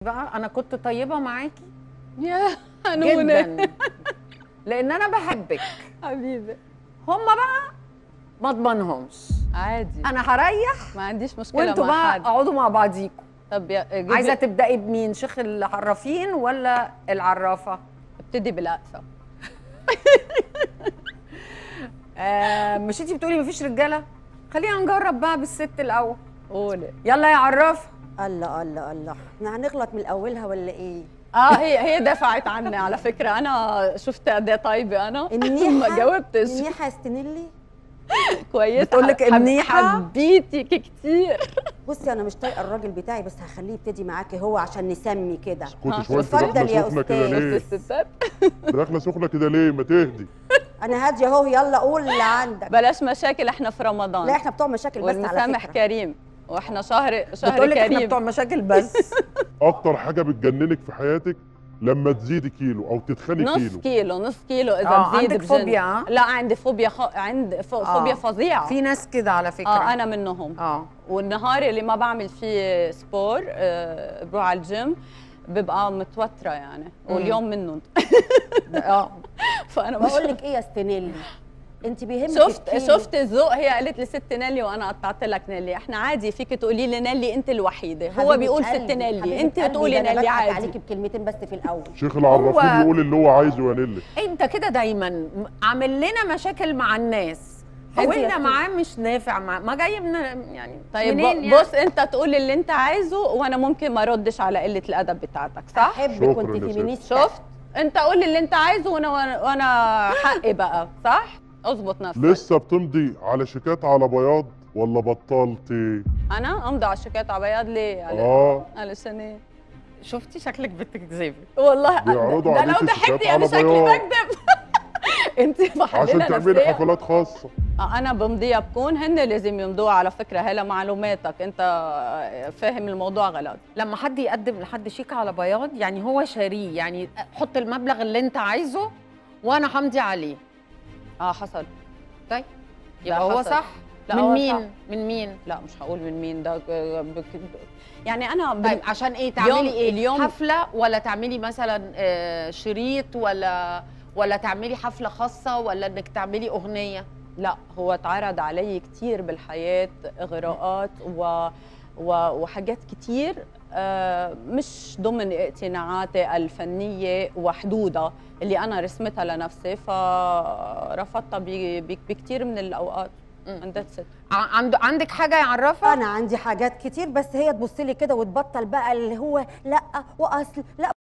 بقى انا كنت طيبه معاكي يا هنونه جدا لان انا بحبك حبيبي هم بقى ما اضمنهمش عادي انا هريح ما عنديش مشكله وانتوا مع بقى حد اقعدوا مع بعضيكم طب يا جيب عايزه عايزه تبداي بمين شيخ العرافين ولا العرافه ابتدي بالاقصى آه مش انتي بتقولي مفيش رجاله خلينا نجرب بقى بالست الاول قولي يلا يا عرافه الله الله الله احنا هنغلط من اولها ولا ايه اه هي هي دفعت عني على فكره انا شفت قد ايه طيبه انا النيحة ما جاوبتش النيحة استنلي كويس بتقولك حب- منيحة؟ حبيتك كتير بصي انا مش طايقه الراجل بتاعي بس هخليه يبتدي معاكي هو عشان نسمي كده كنت ها، شويه انت اتفضل داخله يا سخنه كده أستاذ. ليه؟ بس الستات داخله سخنه كده ليه؟ ما تهدي انا هاديه اهو يلا قول اللي عندك بلاش مشاكل احنا في رمضان لا احنا بتوع مشاكل بس على والمسامح فكره كريم واحنا شهر شهر بتقولك احنا كريم بتوع مشاكل بس اكتر حاجه بتجننك في حياتك لما تزيدي كيلو او تتخني نص كيلو كيلو نص كيلو اذا آه، بزيد عندك بجن. فوبيا، ها؟ لا عندي فوبيا خ... عند ف... آه. فوبيا فظيعه في ناس كده على فكره اه انا منهم اه والنهار اللي ما بعمل فيه سبور آه بروح على الجيم ببقى متوتره يعني واليوم منهم اه فانا مش بقول لك ايه يا ستينيلي انت بيهمك شفت الكيلو. شفت الذوق هي قالت لي ست نيلي وانا قطعت لك نيلي احنا عادي فيك تقولي لي نيلي انت الوحيده هو حبيبة بيقول قلبي، ست نيلي حبيبة انت قلبي، بتقولي ده أنا نيلي بضحك عادي عليكي بكلمتين بس في الاول شيخ العرافين هو- يقول اللي هو عايزه يا نيلي انت كده دايما م- عامل لنا مشاكل مع الناس انت يا حاولنا ستي. معاه مش نافع مع ما جاي من يعني طيب منين ب- يعني؟ بص انت تقول اللي انت عايزه وانا ممكن ما اردش على قله الادب بتاعتك صح احبك شكراً كنت يا ست. فيمينيستا شفت انت قول اللي انت عايزه وانا وانا, وأنا حقي بقى صح اظبط نفسك لسه بتمضي على شيكات على بياض ولا بطلتي؟ انا امضي على الشيكات على بياض ليه على اه علشان ايه شفتي شكلك بتكذبي والله بيعرضوا ده لو عليكي ضحكتي شيكات انا على شكلي بياض. بكذب انت عشان محلله تعملي نفسيه حفلات خاصه آه، انا بمضيها بكون هن لازم يمضوها على فكره هلا معلوماتك انت فاهم الموضوع غلط لما حد يقدم لحد شيك على بياض يعني هو شاريه يعني حط المبلغ اللي انت عايزه وانا همضي عليه اه حصل طيب ده يبقى هو حصل. صح لا، من هو مين صح. من مين لا مش هقول من مين ده بك- يعني انا بال- طيب عشان ايه تعملي اليوم- ايه اليوم- حفله ولا تعملي مثلا آه، شريط ولا ولا تعملي حفله خاصه ولا انك تعملي اغنيه لا هو اتعرض علي كتير بالحياة إغراءات و و- وحاجات كتير آه، مش ضمن اقتناعاتي الفنية وحدودها اللي أنا رسمتها لنفسي فرفضتها ب- ب- بكتير من الأوقات مم. and that's it. ع- عنده عندك حاجه يعرفها انا عندي حاجات كتير بس هي تبص لي كده وتبطل بقى اللي هو لا واصل لا